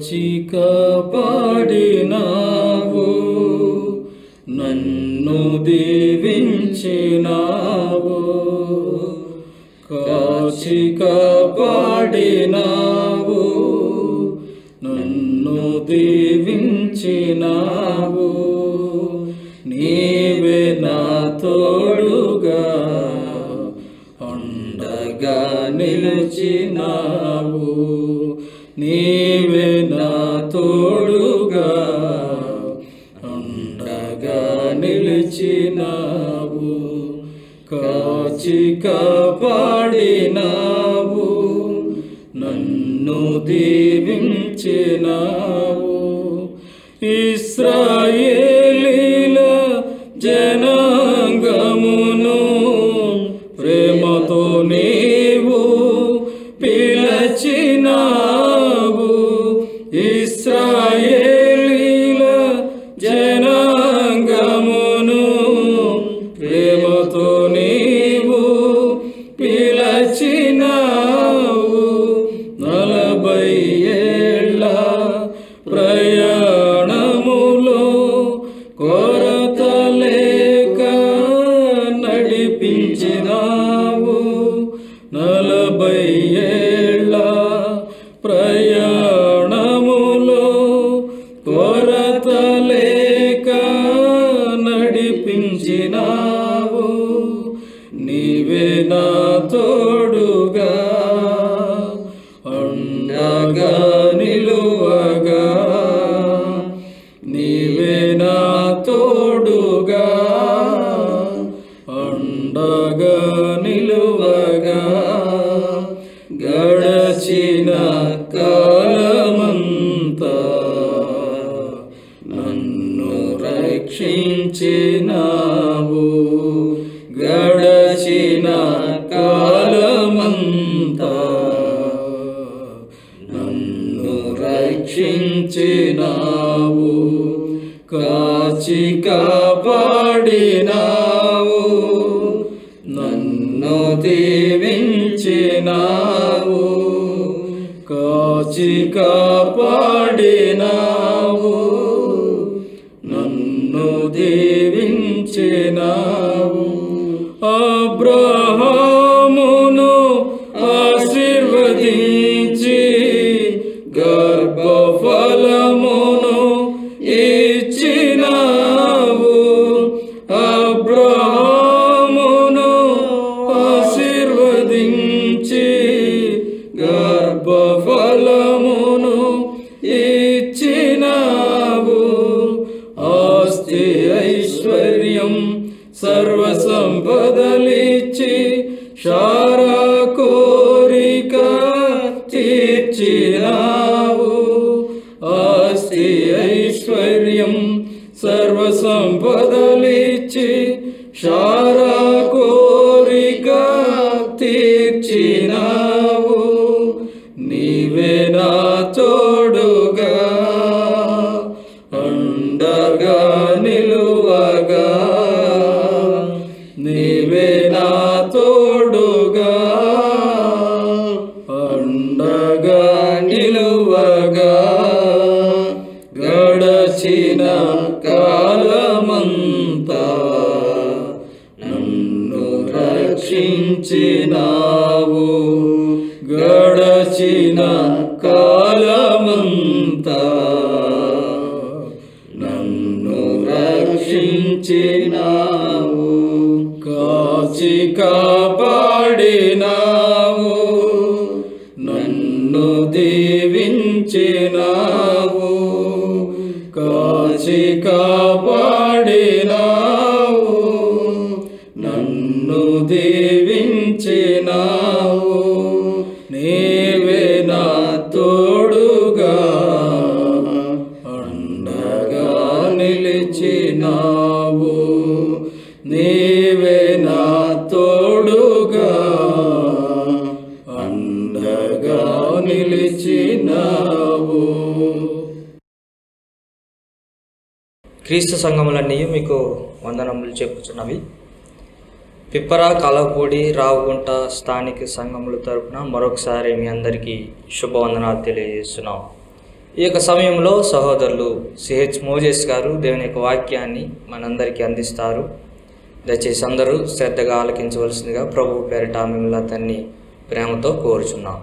కాచి కాపాడినావు నన్ను దీవించినావు కాచి కాపాడినావు నన్ను దీవించినావు నీవే నా తోడుగా అండగా నిలిచినావు నీవే నా తోడుగా అండగా నిలిచినావు కాచి కాపాడినావు నన్ను దీవించినావు ఇస్రాయేలీల జనాంగమును ప్రేమతో నీవు పిలచినావు ఇస్రాయేలీల జనాంగమును ప్రేమతో నీవు పిలచినావు నలభై ఏళ్ళ ప్రయాణములో కొరత లేక నడిపించినావు నలభై ఏళ్ళ ప్రయాణములో కొరత లేక నడిపించినావు నీవే నా తోడుగా అండగా నిలువగా నీవే నా తోడుగా అండగా నిలువగా గడచిన కాలమంతా నన్ను రక్షించినావు గడచిన కాలమంతా నన్ను రక్షించినావు కాచి కాపాడినావు నన్ను దీవించినావు కాచి కాపాడినావు నన్ను దీవించినావు అబ్రహామును ఆశీర్వదించి గర్భఫలమును ఇచ్చినావు అబ్రహామును ఆశీర్వదించి గర్భఫలమును ఇచ్చినావు ఆస్తి ఐశ్వర్యం సర్వ సంపదలిచ్చి శారా కోరిక తీర్చినావు ఆస్తి ఐశ్వర్యం సర్వ సంపదలిచ్చి శారా కోరిక తీర్చినావు నీవే నా తోడుగా అండగా నిలువగా నీవే నా తోడుగా అండగా నిలువగా గడచిన కాలమంతా నన్ను రక్షించినావు గడచిన కాలమంతా నన్ను రక్షించినావు కాచి కాపాడినావు నన్ను దీవించినావు కాచి కాపాడినావు నన్ను దీవించినావు నీవే నా తోడుగా అండగా నిలిచినావు నీవే నా తోడుగా అండగా నిలిచినావు క్రీస్తు సంఘములన్నీ మీకు వందనములు చెప్పుచున్నవి పిప్పరా కలవపూడి రావుగుంట స్థానిక సంఘముల తరపున మరొకసారి మీ అందరికీ శుభవందనాలు తెలియజేస్తున్నాం ఈ యొక్క సమయంలో సహోదరులు సిహెచ్ మోజెస్ గారు దేవుని యొక్క వాక్యాన్ని మనందరికీ అందిస్తారు దయచేసి అందరూ శ్రద్ధగా ఆలకించవలసిందిగా ప్రభు పేరిట మిమ్మల్ని అతన్ని ప్రేమతో కోరుచున్నాం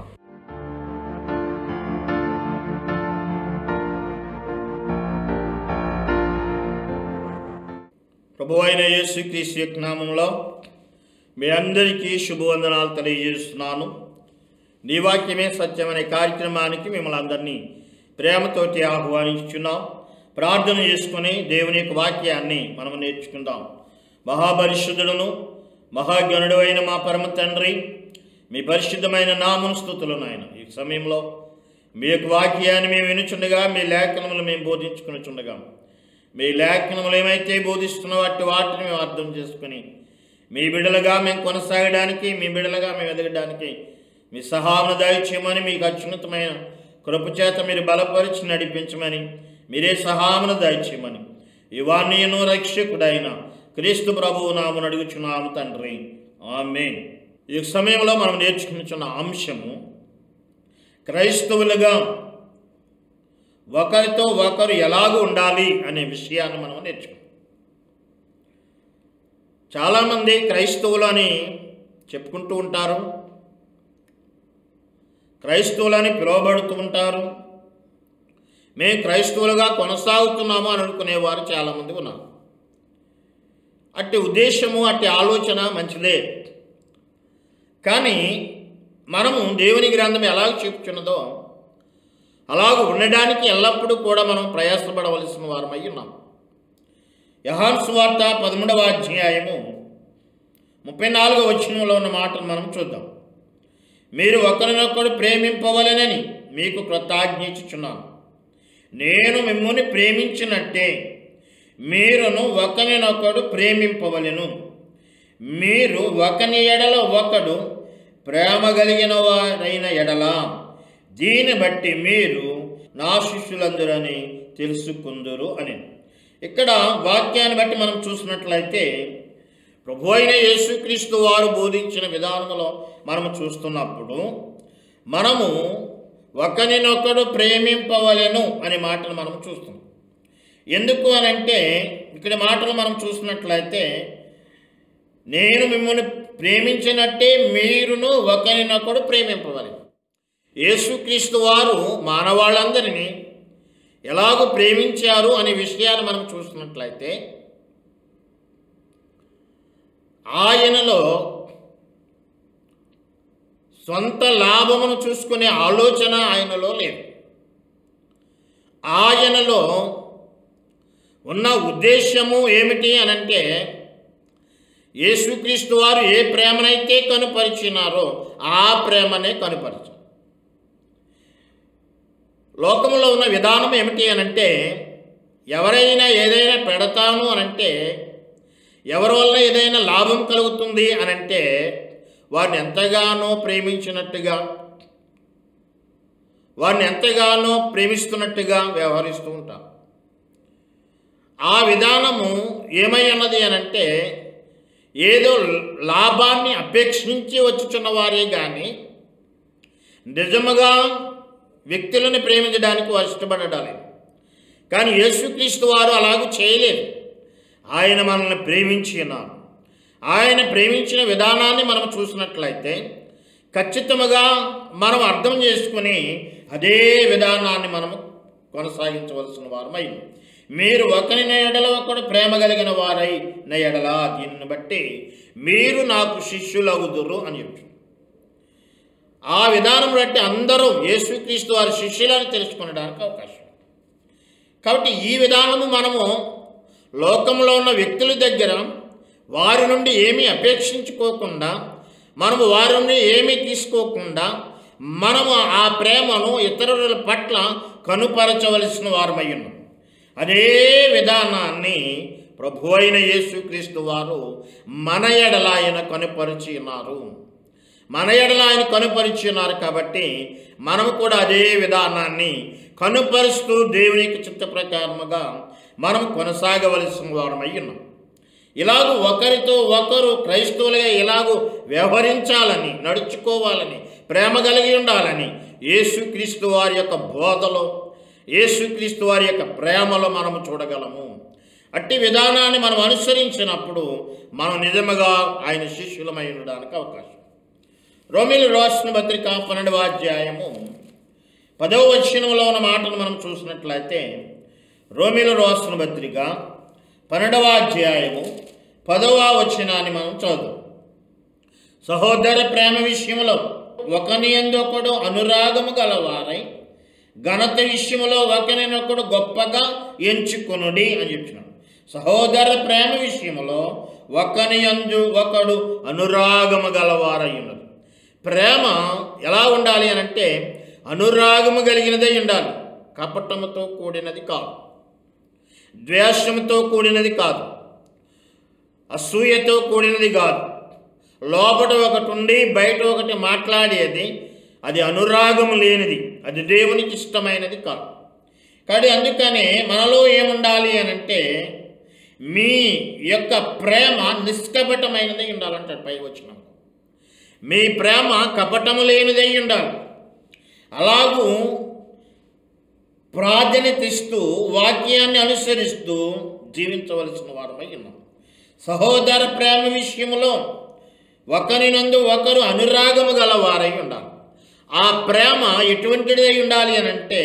ప్రభు అయిన యేసుక్రీస్తు యొక్క నామంలో మీ అందరికీ శుభవందనాలు తెలియజేస్తున్నాను నీ వాక్యమే సత్యమనే కార్యక్రమానికి మిమ్మల్ని అందరినీ ప్రేమతోటి ఆహ్వానించున్నాం ప్రార్థన చేసుకుని దేవుని యొక్క వాక్యాన్ని మనం నేర్చుకుందాం మహాపరిశుద్ధుడును మహాగణుడు అయిన మా పరమ తండ్రి మీ పరిశుద్ధమైన నామం స్థుతులు నాయన ఈ సమయంలో మీ యొక్క వాక్యాన్ని మేము వినుచుండగా మీ లేఖనములు మేము బోధించుకునిచుండగా మీ లేఖనములు ఏమైతే బోధిస్తున్న వాటి వాటిని మేము అర్థం చేసుకుని మీ బిడలుగా మేము కొనసాగడానికి మీ బిడలుగా మేము ఎదగడానికి మీ సహావన దయచేయమని మీకు అత్యున్నతమైన కృపచేత మీరు బలపరిచి నడిపించమని మీరే సహామన దయచేయమని ఇవాన్నీయను రక్షకుడైన క్రీస్తు ప్రభువు నామను అడుగుచున్నాము తండ్రి ఆమె ఈ సమయంలో మనం నేర్చుకునిచున్న అంశము క్రైస్తవులుగా ఒకరితో ఒకరు ఎలాగ ఉండాలి అనే విషయాన్ని మనం నేర్చుకుంటాం చాలామంది క్రైస్తవులు అని చెప్పుకుంటూ ఉంటారు క్రైస్తవులని పిలువబడుతూ ఉంటారు మేము క్రైస్తవులుగా కొనసాగుతున్నాము అని అనుకునేవారు చాలామంది ఉన్నారు అట్టి ఉద్దేశము అట్టి ఆలోచన మంచిదే కానీ మనము దేవుని గ్రంథం ఎలా చెప్పుచున్నదో అలాగ ఉండడానికి ఎల్లప్పుడూ కూడా మనం ప్రయాసపడవలసిన వారమై ఉన్నాం యహాన్ సువార్త పదమూడవ అధ్యాయము ముప్పై నాలుగవ వచనంలో ఉన్న మాటను మనం చూద్దాం మీరు ఒకరినొకరు ప్రేమింపవలెనని మీకు కృతాజ్ఞించుచున్నాను నేను మిమ్మల్ని ప్రేమించినట్టే మీరును ఒకరినొకడు ప్రేమింపవలెను మీరు ఒకని ఎడల ఒకడు ప్రేమ కలిగిన వారైన ఎడల దీన్ని బట్టి మీరు నా శిష్యులందరని తెలుసుకుందురు అని ఇక్కడ వాక్యాన్ని బట్టి మనం చూసినట్లయితే ప్రభు అయిన యేసుక్రీస్తు వారు బోధించిన విధానంలో మనం చూస్తున్నప్పుడు మనము ఒకరినొకడు ప్రేమింపవలెను అనే మాటను మనం చూస్తున్నాం ఎందుకు అని అంటే ఇక్కడ మాటలు మనం చూసినట్లయితే నేను మిమ్మల్ని ప్రేమించినట్టే మీరును ఒకరినొకడు ప్రేమింపవలెను యేసుక్రీస్తు వారు మానవాళ్ళందరినీ ఎలాగో ప్రేమించారు అనే విషయాన్ని మనం చూసినట్లయితే ఆయనలో సొంత లాభమును చూసుకునే ఆలోచన ఆయనలో లేదు ఆయనలో ఉన్న ఉద్దేశము ఏమిటి అనంటే యేసుక్రీస్తు వారు ఏ ప్రేమనైతే కనుపరిచినారో ఆ ప్రేమనే కనుపరిచారు లోకంలో ఉన్న విధానం ఏమిటి అనంటే ఎవరైనా ఏదైనా పెడతాను అనంటే ఎవరి వల్ల ఏదైనా లాభం కలుగుతుంది అనంటే వారిని ఎంతగానో ప్రేమించినట్టుగా వారిని ఎంతగానో ప్రేమిస్తున్నట్టుగా వ్యవహరిస్తూ ఉంటాం ఆ విధానము ఏమై ఉన్నది అనంటే ఏదో లాభాన్ని అపేక్షించి వచ్చుచున్న వారే కానీ నిజముగా వ్యక్తులను ప్రేమించడానికి వారు ఇష్టపడాలి కానీ యేసుక్రీస్తు వారు అలాగూ చేయలేదు ఆయన మనల్ని ప్రేమించి ఉన్నారు ఆయన ప్రేమించిన విధానాన్ని మనం చూసినట్లయితే ఖచ్చితంగా మనం అర్థం చేసుకుని అదే విధానాన్ని మనము కొనసాగించవలసిన వారమై మీరు ఒకరిని ఎడల ఒకడు ప్రేమ కలిగిన వారై నా ఎడల దీనిని బట్టి మీరు నాకు శిష్యులవుదురు అని చెప్పి ఆ విధానం బట్టి అందరూ యేసుక్రీస్తు వారి శిష్యులని తెలుసుకునడానికి అవకాశం కాబట్టి ఈ విధానము మనము లోకంలో ఉన్న వ్యక్తుల దగ్గర వారి నుండి ఏమీ అపేక్షించుకోకుండా మనము వారి నుండి ఏమీ తీసుకోకుండా మనము ఆ ప్రేమను ఇతరుల పట్ల కనుపరచవలసిన వారమై ఉన్నాం అదే విధానాన్ని ప్రభు అయిన యేసుక్రీస్తు వారు మన ఎడల ఆయన కనుపరిచి ఉన్నారు మన ఎడల ఆయన కనుపరిచి ఉన్నారు కాబట్టి మనము కూడా అదే విధానాన్ని కనుపరుస్తూ దేవుని యొక్క చిత్త ప్రకారముగా మనం కొనసాగవలసిన వారమై ఉన్నాం ఇలాగూ ఒకరితో ఒకరు క్రైస్తవులుగా ఇలాగూ వ్యవహరించాలని నడుచుకోవాలని ప్రేమ కలిగి ఉండాలని యేసుక్రీస్తు వారి యొక్క బోధలో యేసుక్రీస్తు వారి యొక్క ప్రేమలో మనము చూడగలము అట్టి విధానాన్ని మనం అనుసరించినప్పుడు మనం నిజముగా ఆయన శిష్యులమై ఉండడానికి అవకాశం రోమిలు రాసిన పత్రిక పన్నెండవ అధ్యాయము పదవ వచనంలో ఉన్న మాటను మనం చూసినట్లయితే రోమిలు రాసిన పత్రిక పన్నెండవ అధ్యాయము పదవ వచనాన్ని మనం చదువు సహోదర ప్రేమ విషయంలో ఒకని ఒకడు అనురాగము గలవారై ఘనత విషయంలో ఒకరినొకడు గొప్పగా ఎంచుకొనుడి అని చెప్పినాడు సహోదర ప్రేమ విషయంలో ఒకని యందు ఒకడు అనురాగము గలవారై ఉన్నది ప్రేమ ఎలా ఉండాలి అని అంటే అనురాగము కలిగినదై ఉండాలి కపటముతో కూడినది కాదు ద్వేషముతో కూడినది కాదు అసూయతో కూడినది కాదు లోపల ఒకటి ఉండి బయట ఒకటి మాట్లాడేది అది అనురాగము లేనిది అది దేవునికి ఇష్టమైనది కాదు కాబట్టి అందుకనే మనలో ఏముండాలి అని అంటే మీ యొక్క ప్రేమ నిష్కపటమైనది ఉండాలంటాడు పై వచ్చిన మీ ప్రేమ కపటము లేనిదై ఉండాలి అలాగూ ప్రాధాన్యత ఇస్తూ వాక్యాన్ని అనుసరిస్తూ జీవించవలసిన వారమై ఉన్నాం సహోదర ప్రేమ విషయంలో ఒకరినందు ఒకరు అనురాగము గలవారై ఉండాలి ఆ ప్రేమ ఎటువంటిదై ఉండాలి అని అంటే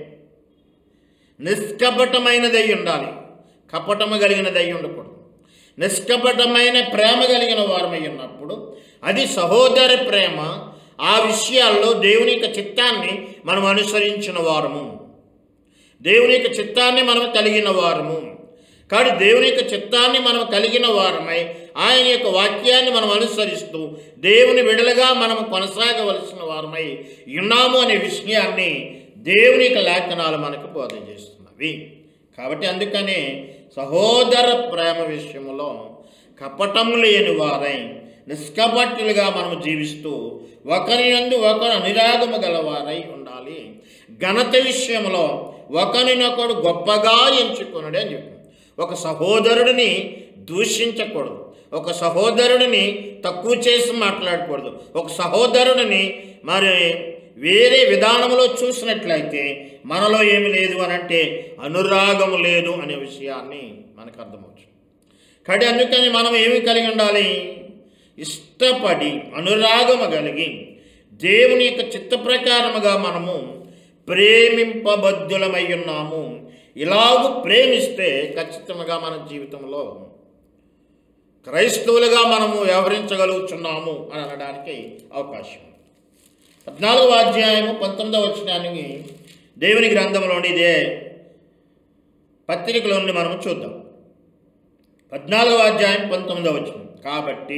నిష్కపటమైనదై ఉండాలి కపటము కలిగినదై ఉండకూడదు నిష్కపటమైన ప్రేమ కలిగిన వారమై ఉన్నప్పుడు అది సహోదర ప్రేమ ఆ విషయాల్లో దేవుని యొక్క చిత్తాన్ని మనం అనుసరించిన వారము దేవుని యొక్క చిత్తాన్ని మనం కలిగిన వారము కాబట్టి దేవుని యొక్క చిత్తాన్ని మనం కలిగిన వారమై ఆయన యొక్క వాక్యాన్ని మనం అనుసరిస్తూ దేవుని విడలుగా మనం కొనసాగవలసిన వారమై ఉన్నాము అనే విషయాన్ని దేవుని యొక్క లేఖనాలు మనకు బోధ చేస్తున్నవి కాబట్టి అందుకనే సహోదర ప్రేమ విషయంలో కపటము లేని వారై నిష్కపట్టులుగా మనం జీవిస్తూ ఒకరి యందు ఒకరు అనురాగము గలవారై ఉండాలి ఘనత విషయంలో ఒకరినొకడు గొప్పగా ఎంచుకొనడే అని చెప్పి ఒక సహోదరుడిని దూషించకూడదు ఒక సహోదరుడిని తక్కువ చేసి మాట్లాడకూడదు ఒక సహోదరుడిని మరి వేరే విధానంలో చూసినట్లయితే మనలో ఏమి లేదు అని అంటే అనురాగము లేదు అనే విషయాన్ని మనకు అర్థమవచ్చు కాబట్టి అందుకని మనం ఏమి కలిగి ఉండాలి ఇష్టపడి అనురాగము కలిగి దేవుని యొక్క చిత్త ప్రకారముగా మనము ప్రేమింపబద్ధులమై ఉన్నాము ఇలాగూ ప్రేమిస్తే ఖచ్చితంగా మన జీవితంలో క్రైస్తవులుగా మనము వ్యవహరించగలుగుతున్నాము అని అనడానికి అవకాశం ఉంది. పద్నాలుగవ అధ్యాయము పంతొమ్మిదవ వచనానికి దేవుని గ్రంథంలోని ఇదే పత్రికలో నుండి మనము చూద్దాం పద్నాలుగవ అధ్యాయం పంతొమ్మిదవ వచనం కాబట్టి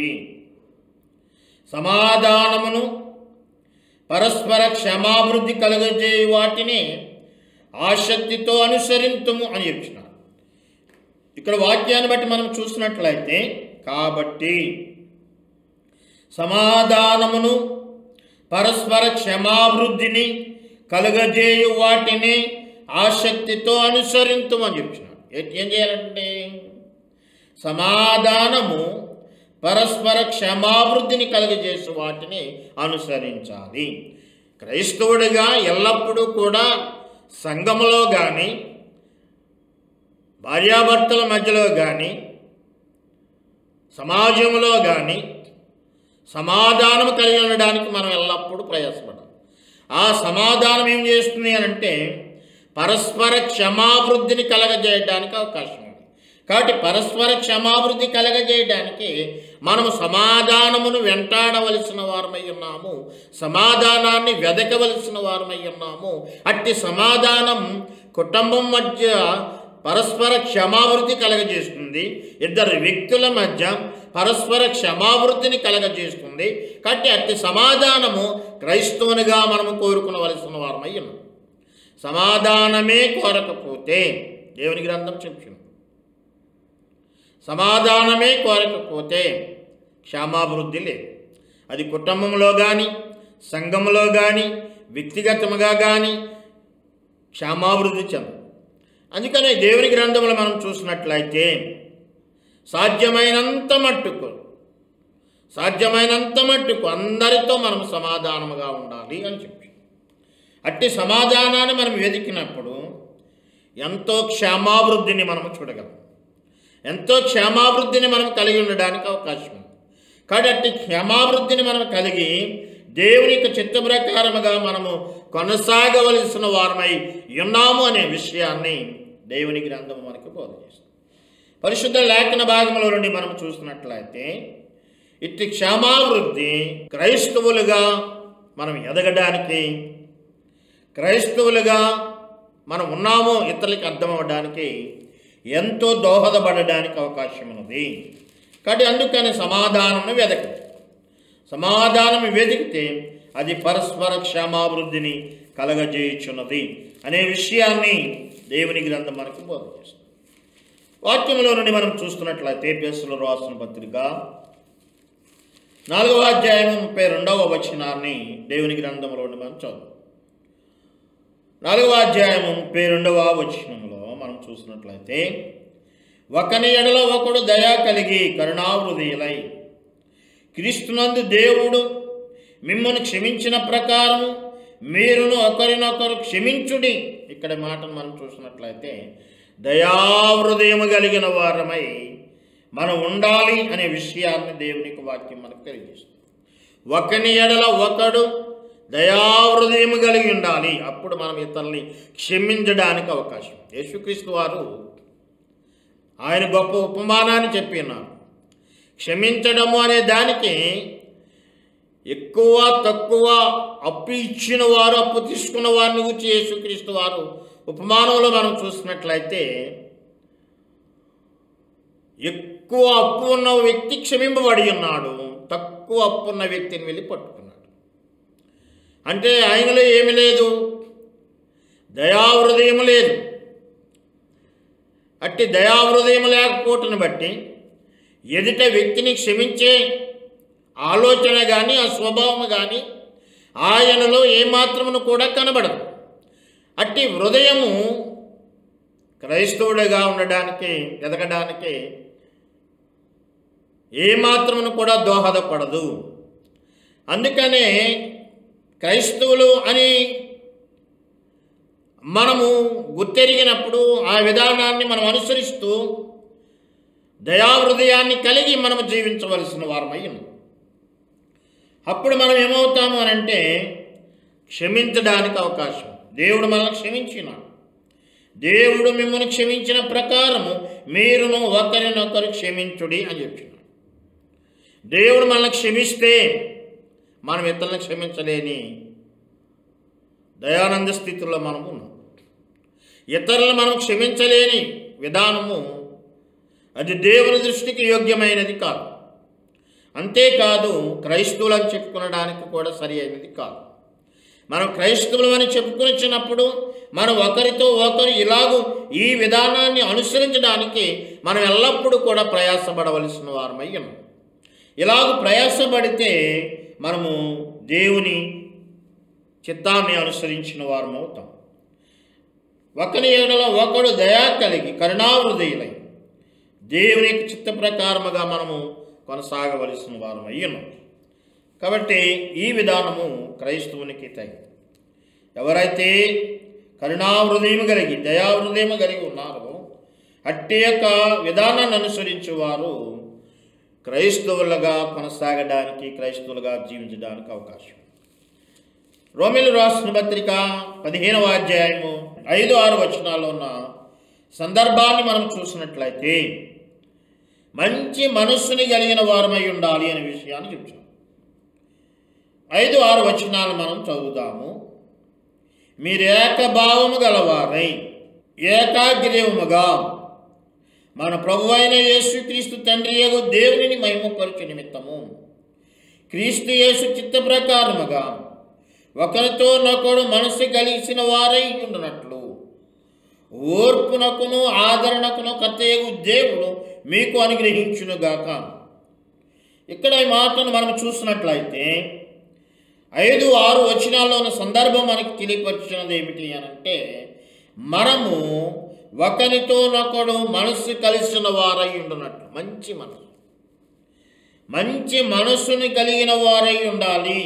సమాధానమును పరస్పర క్షమాభివృద్ధి కలుగజేయ వాటిని ఆసక్తితో అనుసరింతుము అని చెప్తున్నారు ఇక్కడ వాక్యాన్ని బట్టి మనం చూసినట్లయితే కాబట్టి సమాధానమును పరస్పర క్షమాభివృద్ధిని కలుగజేయు వాటిని ఆసక్తితో అనుసరింతుమని చెప్తున్నారు ఏ- ఏం చేయాలంటే సమాధానము పరస్పర క్షమాభివృద్ధిని కలుగజేసే వాటిని అనుసరించాలి క్రైస్తవుడిగా ఎల్లప్పుడూ కూడా సంఘములో కానీ భార్యాభర్తల మధ్యలో కానీ సమాజంలో కానీ సమాధానం కలిగి ఉండడానికి మనం ఎల్లప్పుడూ ప్రయాసపడాలి ఆ సమాధానం ఏం చేస్తుంది అని అంటే పరస్పర క్షమాభివృద్ధిని కలగజేయడానికి అవకాశం ఉంది కాబట్టి పరస్పర క్షమాభివృద్ధి కలగజేయడానికి మనము సమాధానమును వెంటాడవలసిన వారమై ఉన్నాము సమాధానాన్ని వెదకవలసిన వారమై ఉన్నాము అట్టి సమాధానం కుటుంబం మధ్య పరస్పర క్షమాభివృద్ధి కలగజేస్తుంది ఇద్దరు వ్యక్తుల మధ్య పరస్పర క్షమాభివృద్ధిని కలగజేస్తుంది కాబట్టి అట్టి సమాధానము క్రైస్తవునిగా మనము కోరుకునవలసిన వారమై ఉన్నాం సమాధానమే కోరకపోతే దేవుని గ్రంథం చెప్పింది సమాధానమే కోరకపోతే క్షమాభివృద్ధి లేదు అది కుటుంబంలో కానీ సంఘంలో కానీ వ్యక్తిగతముగా కానీ క్షమాభివృద్ధి చెందదు అందుకనే దేవుని గ్రంథంలో మనం చూసినట్లయితే సాధ్యమైనంత మట్టుకు సాధ్యమైనంత మట్టుకు అందరితో మనం సమాధానముగా ఉండాలి అని చెప్పి అట్టి సమాధానాన్ని మనం వెతికినప్పుడు ఎంతో క్షేమాభివృద్ధిని మనం చూడగలం ఎంతో క్షేమాభివృద్ధిని మనం కలిగి ఉండడానికి అవకాశం ఉంది కాబట్టి అట్టి క్షేమాభివృద్ధిని మనం కలిగి దేవుని యొక్క చిత్త ప్రకారముగా మనము కొనసాగవలసిన వారమై ఉన్నాము అనే విషయాన్ని దేవుని గ్రంథం మనకు బోధచేస్తుంది పరిశుద్ధ లేఖన భాగంలో నుండి మనం చూసినట్లయితే ఇట్టి క్షేమాభివృద్ధి క్రైస్తవులుగా మనం ఎదగడానికి క్రైస్తవులుగా మనం ఉన్నామో ఇతరులకి అర్థమవడానికి ఎంతో దోహదపడడానికి అవకాశం ఉన్నది కాబట్టి అందుకని సమాధానం వెదకండి సమాధానం వెతికితే అది పరస్పర క్షేమాభివృద్ధిని కలగజేయుచున్నది అనే విషయాన్ని దేవుని గ్రంథం మనకు బోధిస్తుంది వాక్యంలో నుండి మనం చూస్తున్నట్లయితే పేసులు రాసిన పత్రిక నాలుగవ అధ్యాయం ముప్పై రెండవ వచనాన్ని దేవుని గ్రంథంలో నుండి మనం చదువు నాలుగవ అధ్యాయము ముప్పై రెండవ వచనంలో మనం చూసినట్లయితే ఒకని ఎడల ఒకడు దయా కలిగి కరుణావృదయులై క్రీస్తునందు దేవుడు మిమ్మల్ని క్షమించిన ప్రకారం మీరును ఒకరినొకరు క్షమించుడి ఇక్కడ మాటను మనం చూసినట్లయితే దయాహృదయము కలిగిన వారమై మనం ఉండాలి అనే విషయాన్ని దేవునికి వాక్యం మనకు తెలియజేస్తుంది ఒకని ఎడల ఒకడు దయాహృదయము కలిగి ఉండాలి అప్పుడు మనం ఇతరుల్ని క్షమించడానికి అవకాశం యేసుక్రీస్తు వారు ఆయన గొప్ప ఉపమానాన్ని చెప్పి ఉన్నారు క్షమించడము అనే దానికి ఎక్కువ తక్కువ అప్పు ఇచ్చిన వారు అప్పు తీసుకున్న వారిని గురించి యేసుక్రీస్తు వారు ఉపమానంలో మనం చూసినట్లయితే ఎక్కువ అప్పు ఉన్న వ్యక్తి క్షమింపబడి ఉన్నాడు తక్కువ అప్పు ఉన్న వ్యక్తిని వెళ్ళి పట్టుకున్నాడు అంటే ఆయనలో ఏమి లేదు దయాహృదయం లేదు అట్టి దయాహృదయం లేకపోవటను బట్టి ఎదుట వ్యక్తిని క్షమించే ఆలోచన కానీ ఆ స్వభావం కానీ ఆయనలో ఏమాత్రమును కూడా కనబడదు అట్టి హృదయము క్రైస్తవుడిగా ఉండడానికి ఎదగడానికి ఏమాత్రమును కూడా దోహదపడదు అందుకనే క్రైస్తవులు అని మనము గుర్తెరిగినప్పుడు ఆ విధానాన్ని మనం అనుసరిస్తూ దయాహృదయాన్ని కలిగి మనము జీవించవలసిన వారమై ఉన్నాం అప్పుడు మనం ఏమవుతాము అని అంటే క్షమించడానికి అవకాశం దేవుడు మనల్ని క్షమించినాడు దేవుడు మిమ్మల్ని క్షమించిన ప్రకారము మీరును ఒకరినొకరు క్షమించుడి అని చెప్తున్నాడు దేవుడు మనల్ని క్షమిస్తే మనం ఇతరులను క్షమించలేని దయానంద స్థితిలో మనం ఉన్నాం ఇతరులను మనం క్షమించలేని విధానము అది దేవుని దృష్టికి యోగ్యమైనది కాదు అంతేకాదు క్రైస్తవులు అని చెప్పుకునడానికి కూడా సరి అయినది కాదు మనం క్రైస్తవులు అని చెప్పుకొచ్చినప్పుడు మనం ఒకరితో ఒకరు ఇలాగూ ఈ విధానాన్ని అనుసరించడానికి మనం ఎల్లప్పుడూ కూడా ప్రయాసపడవలసిన వారమై ఉన్నాం ఇలాగ ప్రయాసపడితే మనము దేవుని చిత్తాన్ని అనుసరించిన వారం అవుతాం ఒకరి ఏడలో ఒకడు దయా కలిగి కరుణాహృదయులై దేవుని యొక్క చిత్త ప్రకారముగా మనము కొనసాగవలసిన వారం అయ్యున్నాం కాబట్టి ఈ విధానము క్రైస్తవునికి తగి ఎవరైతే కరుణాహృదయం కలిగి దయాహృదయం కలిగి ఉన్నారో అట్టి యొక్క విధానాన్ని అనుసరించేవారు క్రైస్తవులుగా కొనసాగడానికి క్రైస్తవులుగా జీవించడానికి అవకాశం రోమిలు రాసిన పత్రిక పదిహేనవ అధ్యాయము ఐదు ఆరు వచనాల్లో ఉన్న సందర్భాన్ని మనం చూసినట్లయితే మంచి మనస్సుని కలిగిన వారమై ఉండాలి అనే విషయాన్ని చెప్తాం ఐదు ఆరు వచనాలు మనం చదువుతాము మీరు ఏకభావము గలవారై ఏకాగ్రీవముగా మన ప్రభు అయిన యేసుక్రీస్తు తండ్రి యగు దేవునిని మహిమపరచు నిమిత్తము క్రీస్తు యేసు చిత్త ప్రకారముగా ఒకరితో నొకడు మనసు కలిసిన వారై ఉండునట్లు ఓర్పునకును ఆదరణకును కర్తయగు దేవుడు మీకు అనుగ్రహించునుగాక ఇక్కడ ఈ మాటను మనం చూసినట్లయితే ఐదు ఆరు వచనాల్లో ఉన్న సందర్భం మనకి తెలియపరిచినది ఏమిటి అని అంటే మనము ఒకరితో నొకడు మనసు కలిసిన వారై ఉండునట్లు మంచి మనసు మంచి మనస్సుని కలిగిన వారై ఉండాలి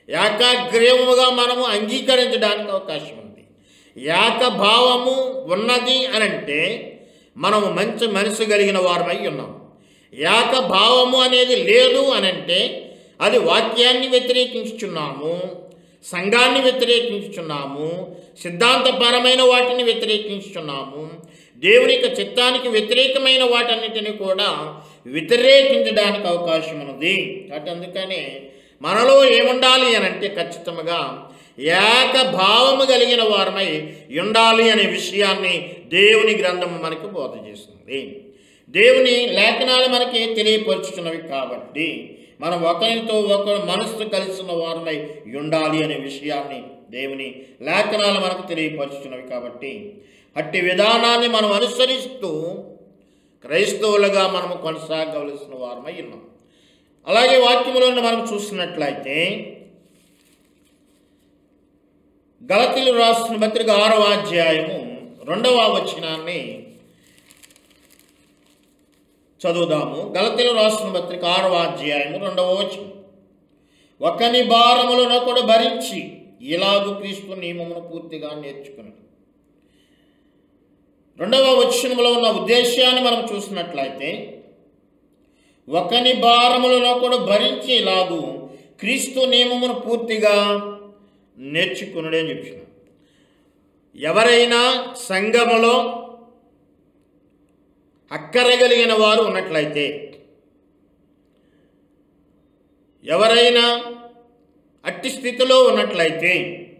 ఏకాగ్రీవముగా మనము అంగీకరించడానికి అవకాశం ఉంది ఏకభావము ఉన్నది అని అంటే మనము మంచి మనసు కలిగిన వారమై ఉన్నాం ఏకభావము అనేది లేదు అని అంటే అది వాక్యాన్ని వ్యతిరేకించుచున్నాము సంఘాన్ని వ్యతిరేకించుచున్నాము సిద్ధాంతపరమైన వాటిని వ్యతిరేకించుచున్నాము దేవుని యొక్క చిత్తానికి వ్యతిరేకమైన వాటన్నిటిని కూడా వ్యతిరేకించడానికి అవకాశం ఉన్నది కాబట్టి అందుకనే మనలో ఏముండాలి అని అంటే ఖచ్చితంగా ఏకభావము కలిగిన వారమై ఉండాలి అనే విషయాన్ని దేవుని గ్రంథము మనకు బోధ చేస్తుంది దేవుని లేఖనాలు మనకి తెలియపరుచుతున్నవి కాబట్టి మనం ఒకరితో ఒకరు మనసు కలిసిన వారమై ఉండాలి అనే విషయాన్ని దేవుని లేఖనాలు మనకు తెలియపరుచుతున్నవి కాబట్టి అట్టి విధానాన్ని మనం అనుసరిస్తూ క్రైస్తవులుగా మనము కొనసాగవలసిన వారమై ఉన్నాం అలాగే వాక్యములో మనం చూస్తున్నట్లయితే గలతీలు రాసిన పత్రిక ఆరవ అధ్యాయము రెండవ వచనాన్ని చదువుదాము గలతీలు రాసిన పత్రిక ఆరవ అధ్యాయము రెండవ వచనం ఒకని భారములను కూడా భరించి ఇలాగు క్రీస్తు నియమమును పూర్తిగా నేర్చుకుని రెండవ వచనంలో ఉన్న ఉద్దేశాన్ని మనం చూసినట్లయితే ఒకని భారములను కూడా భరించి ఇలాగు క్రీస్తు నియమమును పూర్తిగా నేర్చుకునుడే అని చెప్పిన ఎవరైనా సంఘములో అక్కరగలిగిన వారు ఉన్నట్లయితే ఎవరైనా అట్టి స్థితిలో ఉన్నట్లయితే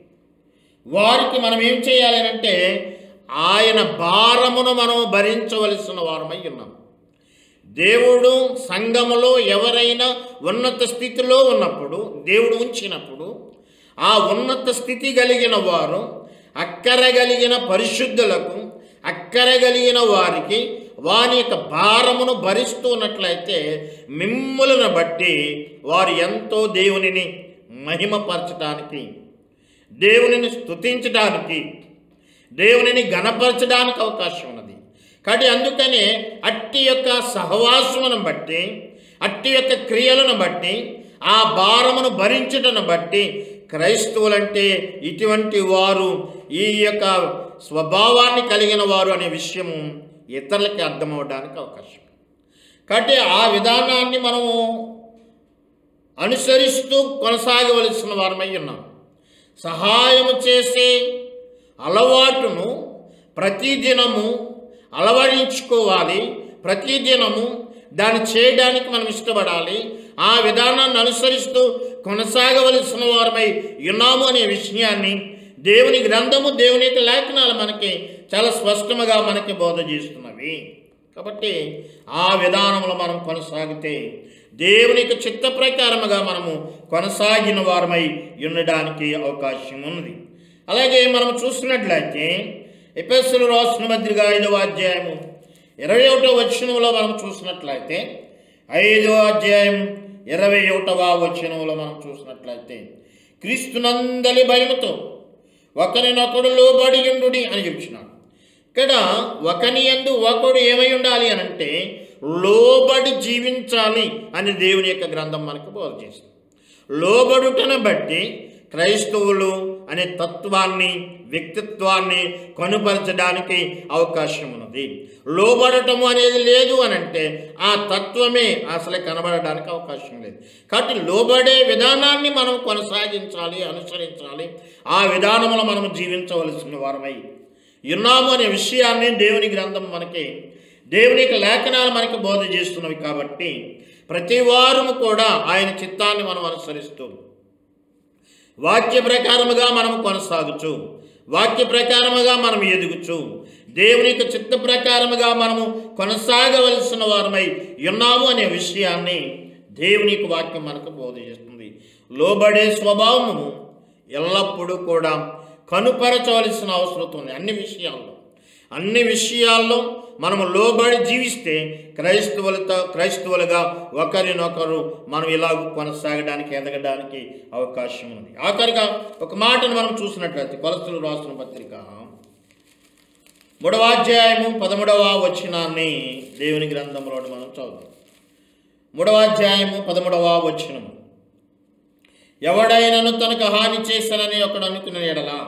వారికి మనం ఏం చేయాలి అంటే ఆయన భారమును మనం భరించవలసిన వారమై ఉన్నాం దేవుడు సంఘములో ఎవరైనా ఉన్నత స్థితిలో ఉన్నప్పుడు దేవుడు ఉంచినప్పుడు ఆ ఉన్నత స్థితి కలిగిన వారు అక్కర కలిగిన పరిశుద్ధులకు అక్కర కలిగిన వారికి వారి యొక్క భారమును భరిస్తూ ఉన్నట్లయితే మిమ్ములను బట్టి వారు ఎంతో దేవునిని మహిమపరచడానికి దేవునిని స్తుతించడానికి దేవునిని గణపరచడానికి అవకాశం ఉన్నది కాబట్టి అందుకనే అట్టి యొక్క సహవాసమును బట్టి అట్టి యొక్క క్రియలను బట్టి ఆ భారమును భరించుటను బట్టి క్రైస్తవులంటే ఇటువంటి వారు ఈ యొక్క స్వభావాన్ని కలిగిన వారు అనే విషయము ఇతరులకి అర్థమవడానికి అవకాశం కాబట్టి ఆ విధానాన్ని మనము అనుసరిస్తూ కొనసాగవలసిన వారమై ఉన్నాం సహాయము చేసే అలవాటును ప్రతిదినము అలవరించుకోవాలి ప్రతిదినము దాన్ని చేయడానికి మనం ఇష్టపడాలి ఆ విధానాన్ని అనుసరిస్తూ కొనసాగవలసిన వారమై ఉన్నాము అనే విషయాన్ని దేవుని గ్రంథము దేవుని యొక్క లేఖనాలు మనకి చాలా స్పష్టముగా మనకి బోధ చేస్తున్నవి కాబట్టి ఆ విధానంలో మనం కొనసాగితే దేవుని యొక్క చిత్త ప్రకారముగా మనము కొనసాగిన వారమై ఉండడానికి అవకాశం ఉన్నది అలాగే మనం చూసినట్లయితే ఎపెస్సులు రాసిన మధ్యగా ఐదవ అధ్యాయము ఇరవై ఒకటో వచనంలో మనం చూసినట్లయితే ఐదవ అధ్యాయం ఇరవై ఒకటవ వచనంలో మనం చూసినట్లయితే క్రీస్తునందలి భయముతో ఒకరినొకడు లోబడి ఉండుడి అని చెప్తున్నాడు ఇక్కడ ఒకని ఎందు ఒకడు ఏమై ఉండాలి అని అంటే లోబడి జీవించాలి అని దేవుని యొక్క గ్రంథం మనకు బోధ చేస్తుంది లోబడుటను బట్టి క్రైస్తవులు అనే తత్వాన్ని వ్యక్తిత్వాన్ని కనుపరచడానికి అవకాశం ఉన్నది లోబడటము అనేది లేదు అని అంటే ఆ తత్వమే అసలే కనబడడానికి అవకాశం లేదు కాబట్టి లోబడే విధానాన్ని మనం కొనసాగించాలి అనుసరించాలి ఆ విధానంలో మనం జీవించవలసిన వారమై ఉన్నాము అనే విషయాన్ని దేవుని గ్రంథం మనకి దేవుని యొక్క లేఖనాలు మనకి బోధ చేస్తున్నవి కాబట్టి ప్రతి వారము కూడా ఆయన చిత్తాన్ని మనం అనుసరిస్తూ వాక్య ప్రకారముగా మనం కొనసాగుచు వాక్య ప్రకారముగా మనం ఎదుగుచు దేవుని యొక్క చిత్త ప్రకారముగా మనము కొనసాగవలసిన వారమై ఉన్నాము అనే విషయాన్ని దేవుని యొక్క వాక్యం మనకు బోధ చేస్తుంది లోబడే స్వభావము ఎల్లప్పుడూ కూడా కనుపరచవలసిన అవసరం ఉంది అన్ని విషయాల్లో అన్ని విషయాల్లో మనము లోబడి జీవిస్తే క్రైస్తవులతో క్రైస్తవులుగా ఒకరినొకరు మనం ఇలాగ కొనసాగడానికి ఎదగడానికి అవకాశం ఉంది ఆఖరిగా ఒక మాటను మనం చూసినట్లయితే కొలసలు రాసిన పత్రిక మూడవ అధ్యాయము పదమూడవ వచనాన్ని దేవుని గ్రంథంలో మనం చదువుతాం మూడవ అధ్యాయము పదమూడవ వచనము ఎవడైనను తనకు హాని చేశానని ఒకడు అనుకున్న ఎడలా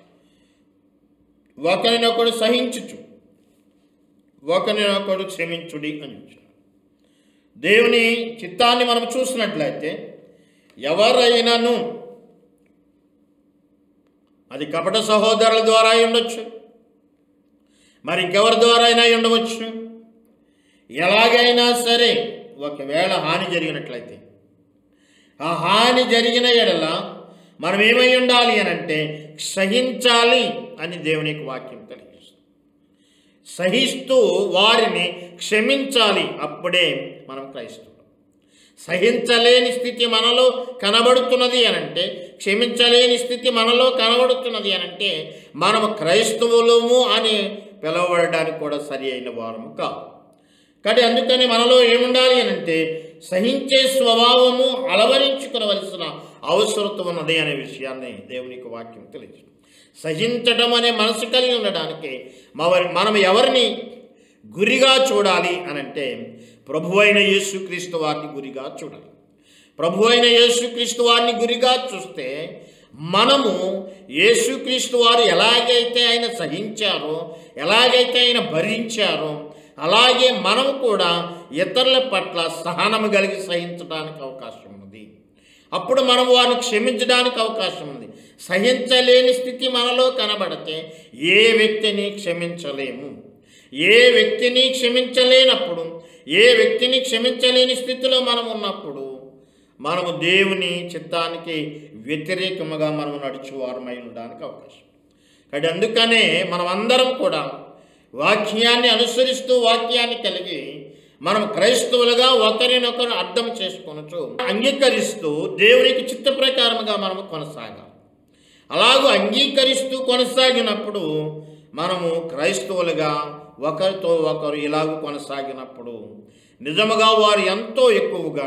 ఒకరినొకడు సహించుచు ఒకరినొకడు క్షమించుడి అని చెప్పాడు. దేవుని చిత్తాన్ని మనం చూసినట్లయితే ఎవరైనాను అది కపట సహోదరుల ద్వారా అయి ఉండొచ్చు మరి ఇంకెవరి ద్వారా అయినా అయి ఉండవచ్చు ఎలాగైనా సరే ఒకవేళ హాని జరిగినట్లయితే ఆ హాని జరిగిన ఎడల మనం ఏమై ఉండాలి అని అంటే సహించాలి అని దేవునికి వాక్యం తెలియజేస్తుంది సహిస్తూ వారిని క్షమించాలి అప్పుడే మనం క్రైస్తవులు సహించలేని స్థితి మనలో కనబడుతున్నది అనంటే క్షమించలేని స్థితి మనలో కనబడుతున్నది అనంటే మనము క్రైస్తవులము అని పిలవబడడానికి కూడా సరి అయిన వారము కాదు కాబట్టి అందుకని మనలో ఏముండాలి అనంటే సహించే స్వభావము అలవరించుకునవలసిన అవసరత ఉన్నది అనే విషయాన్ని దేవునికి వాక్యం తెలియజేస్తుంది సహించడం అనే మనసు కలిగి ఉండడానికి మవ- మనం ఎవరిని గురిగా చూడాలి అనంటే ప్రభు అయిన యేసుక్రీస్తు వారిని గురిగా చూడాలి ప్రభు అయిన యేసుక్రీస్తు వారిని గురిగా చూస్తే మనము యేసుక్రీస్తు వారు ఎలాగైతే ఆయన సహించారో ఎలాగైతే ఆయన భరించారో అలాగే మనము కూడా ఇతరుల పట్ల సహనము కలిగి సహించడానికి అవకాశం ఉన్నది అప్పుడు మనం వారిని క్షమించడానికి అవకాశం ఉంది సహించలేని స్థితి మనలో కనబడితే ఏ వ్యక్తిని క్షమించలేము ఏ వ్యక్తిని క్షమించలేనప్పుడు ఏ వ్యక్తిని క్షమించలేని స్థితిలో మనం ఉన్నప్పుడు మనము దేవుని చిత్తానికి వ్యతిరేకముగా మనము నడుచువారమై ఉండడానికి అవకాశం కాబట్టి అందుకనే మనం అందరం కూడా వాక్యాన్ని అనుసరిస్తూ వాక్యాన్ని కలిగి మనం క్రైస్తవులుగా ఒకరినొకరు అర్థం చేసుకొనచ్చు అంగీకరిస్తూ దేవునికి చిత్త ప్రకారముగా మనము కొనసాగాలి అలాగూ అంగీకరిస్తూ కొనసాగినప్పుడు మనము క్రైస్తవులుగా ఒకరితో ఒకరు ఇలాగూ కొనసాగినప్పుడు నిజముగా వారు ఎంతో ఎక్కువగా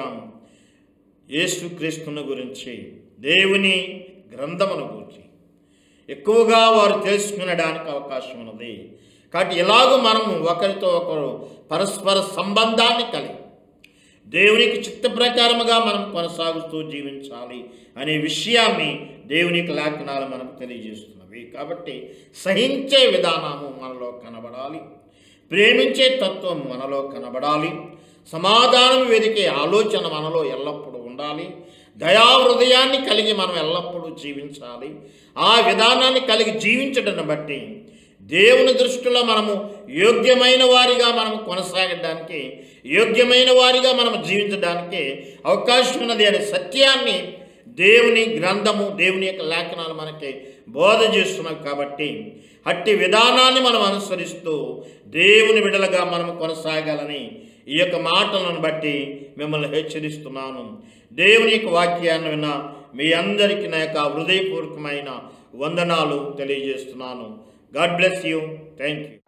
యేసుక్రీస్తుని గురించి దేవుని గ్రంథమును గురించి ఎక్కువగా వారు తెలుసుకునడానికి అవకాశం ఉన్నది కాబట్టి ఇలాగూ మనము ఒకరితో ఒకరు పరస్పర సంబంధాన్ని కలిగి దేవునికి చిత్త ప్రకారముగా మనం కొనసాగుతూ జీవించాలి అనే విషయాన్ని దేవునికి లేఖనాలు మనకు తెలియజేస్తున్నవి కాబట్టి సహించే విధానము మనలో కనబడాలి ప్రేమించే తత్వం మనలో కనబడాలి సమాధానం వెదికే ఆలోచన మనలో ఎల్లప్పుడూ ఉండాలి దయా హృదయాన్ని కలిగి మనం ఎల్లప్పుడూ జీవించాలి ఆ విధానాన్ని కలిగి జీవించడాన్ని బట్టి దేవుని దృష్టిలో మనము యోగ్యమైన వారిగా మనం కొనసాగడానికి యోగ్యమైన వారిగా మనం జీవించడానికి అవకాశం ఉన్నది అనే సత్యాన్ని దేవుని గ్రంథము దేవుని యొక్క లేఖనాలు మనకి బోధ చేస్తున్నాయి కాబట్టి అట్టి విధానాన్ని మనం అనుసరిస్తూ దేవుని బిడలుగా మనం కొనసాగాలని ఈ యొక్క మాటలను బట్టి మిమ్మల్ని హెచ్చరిస్తున్నాను దేవుని యొక్క వాక్యాన్ని విన్న మీ అందరికీ నా యొక్క హృదయపూర్వకమైన వందనాలు తెలియజేస్తున్నాను God bless you thank you